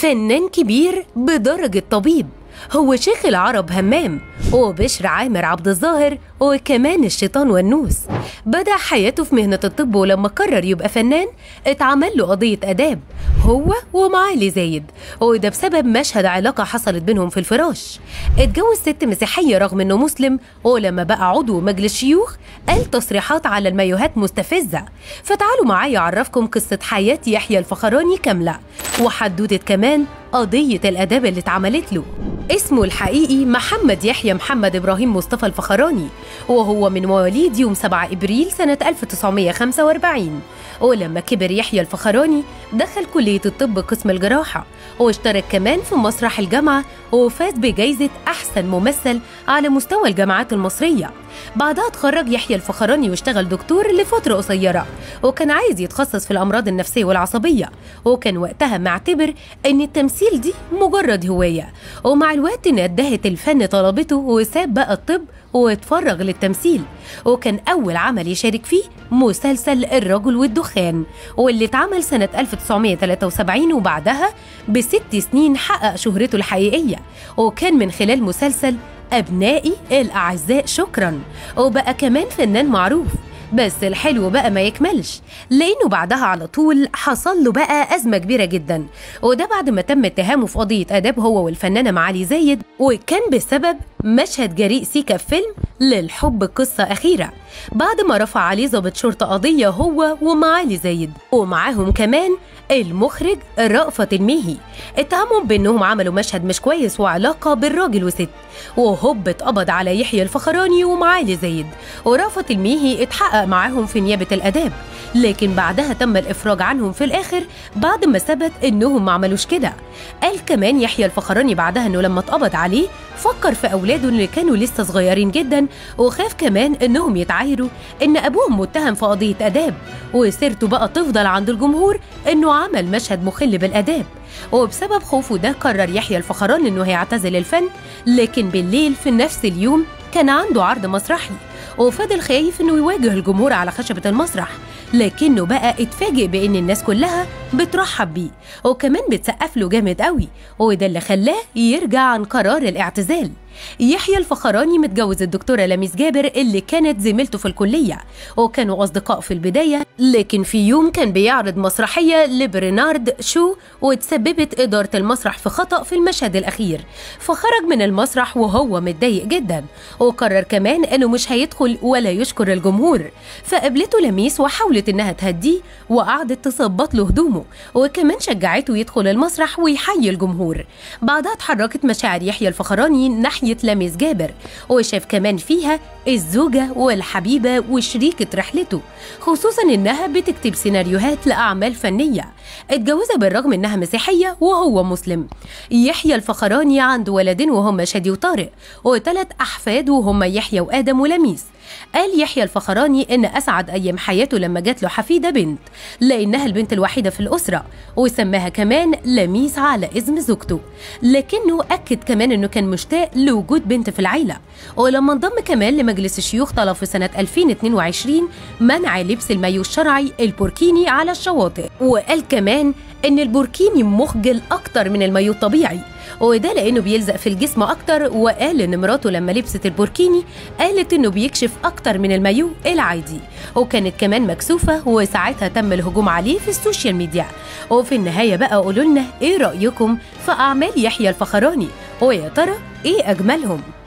فنان كبير بدرجة طبيب هو شيخ العرب همام وبشر عامر عبد الظاهر وكمان الشيطان والنوس بدأ حياته في مهنة الطب ولما قرر يبقى فنان اتعمل له قضية آداب هو ومعالي زايد وده بسبب مشهد علاقة حصلت بينهم في الفراش اتجوز ست مسيحية رغم انه مسلم ولما بقى عضو مجلس شيوخ قال تصريحات على المايوهات مستفزة فتعالوا معايا أعرفكم قصة حياة يحيى الفخراني كاملة وحدوتة كمان قضية الآداب اللي اتعملت له اسمه الحقيقي محمد يحيى محمد إبراهيم مصطفى الفخراني وهو من مواليد يوم 7 إبريل سنة 1945 ولما كبر يحيى الفخراني دخل كلية الطب قسم الجراحة واشترك كمان في مسرح الجامعة وفاز بجائزة أحسن ممثل على مستوى الجامعات المصرية بعدها اتخرج يحيى الفخراني واشتغل دكتور لفترة قصيرة وكان عايز يتخصص في الأمراض النفسية والعصبية وكان وقتها معتبر إن التمثيل دي مجرد هواية ومع الوقت ندهة الفن طلبته وساب بقى الطب واتفرغ للتمثيل وكان أول عمل يشارك فيه مسلسل الرجل والدخان واللي اتعمل سنة 1973 وبعدها بست سنين حقق شهرته الحقيقية وكان من خلال مسلسل أبنائي الأعزاء شكرا وبقى كمان فنان معروف بس الحلو بقى ما يكملش لأنه بعدها على طول حصل له بقى أزمة كبيرة جدا وده بعد ما تم اتهامه في قضية آداب هو والفنانة معالي زايد وكان بسبب مشهد جريء سيكا في فيلم للحب قصة أخيرة بعد ما رفع عليه ضابط شرطة قضية هو ومعالي زايد ومعاهم كمان المخرج رأفت الميهي اتهمهم بانهم عملوا مشهد مش كويس وعلاقة بالراجل وست وهوب اتقبض على يحيى الفخراني ومعالي زايد ورأفت الميهي اتحقق معاهم في نيابة الآداب لكن بعدها تم الإفراج عنهم في الآخر بعد ما ثبت إنهم ما عملوش كده قال كمان يحيى الفخراني بعدها إنه لما اتقبض عليه فكر في أولاده اللي كانوا لسه صغيرين جدا وخاف كمان إنهم يتعايروا إن أبوهم متهم في قضية آداب وسيرته بقى تفضل عند الجمهور إنه عمل مشهد مخل بالآداب وبسبب خوفه ده قرر يحيى الفخراني إنه هيعتزل الفن لكن بالليل في نفس اليوم كان عنده عرض مسرحي وفضل خايف انه يواجه الجمهور على خشبة المسرح لكنه بقى اتفاجئ بان الناس كلها بترحب بيه وكمان بتسقف له جامد قوي وده اللي خلاه يرجع عن قرار الاعتزال يحيى الفخراني متجوز الدكتورة لميس جابر اللي كانت زميلته في الكلية وكانوا أصدقاء في البداية لكن في يوم كان بيعرض مسرحية لبرنارد شو وتسببت إدارة المسرح في خطأ في المشهد الأخير فخرج من المسرح وهو متضايق جدا وقرر كمان إنه مش هيدخل ولا يشكر الجمهور فقابلته لميس وحاولت إنها تهديه وقعدت تظبط له هدومه وكمان شجعته يدخل المسرح ويحيي الجمهور بعدها اتحركت مشاعر يحيى الفخراني ناحية ناحية لميس جابر وشاف كمان فيها الزوجة والحبيبة وشريكة رحلته خصوصا إنها بتكتب سيناريوهات لأعمال فنية اتجوزها بالرغم إنها مسيحية وهو مسلم يحيى الفخراني عنده ولدين وهم شادي وطارق وثلاث أحفاد وهم يحيى وآدم ولميس قال يحيى الفخراني إن أسعد أيام حياته لما جات له حفيدة بنت لأنها البنت الوحيدة في الأسرة وسماها كمان لميس على اسم زوجته لكنه أكد كمان إنه كان مشتاق لوجود بنت في العيلة ولما انضم كمان لمجلس الشيوخ طلب في سنة 2022 منع لبس المايو الشرعي البوركيني على الشواطئ وقال كمان إن البوركيني مخجل أكتر من المايو الطبيعي وده لانه بيلزق في الجسم اكتر وقال ان مراته لما لبست البوركيني قالت انه بيكشف اكتر من المايو العادي وكانت كمان مكسوفه وساعتها تم الهجوم عليه في السوشيال ميديا وفي النهايه بقى قولوا لنا ايه رايكم في اعمال يحيى الفخراني ويا ترى ايه اجملهم